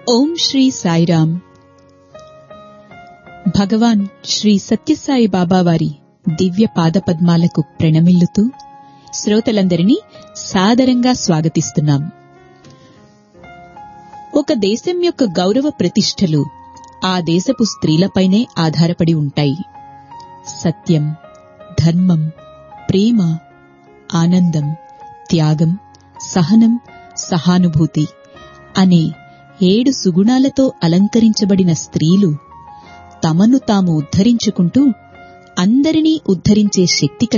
ఓం శ్రీ సాయిరామ్ భగవాన్ శ్రీ సత్యసాయి బాబా వారి దివ్య పాదపద్మాలకు ప్రణమిల్లుతూ శ్రోతలందరినీ సాదరంగా స్వాగతిస్తున్నాం ఒక దేశం యొక్క గౌరవ ప్రతిష్టలు ఆ దేశపు స్త్రీలపైనే ఆధారపడి ఉంటాయి సత్యం ధర్మం ప్రేమ ఆనందం త్యాగం సహనం సహానుభూతి అనే ఏడు సుగుణాలతో అలంకరించబడిన స్త్రీలు తమను తాము ఉద్ధరించుకుంటూ అందరినీ ఉద్ధరించే శక్తి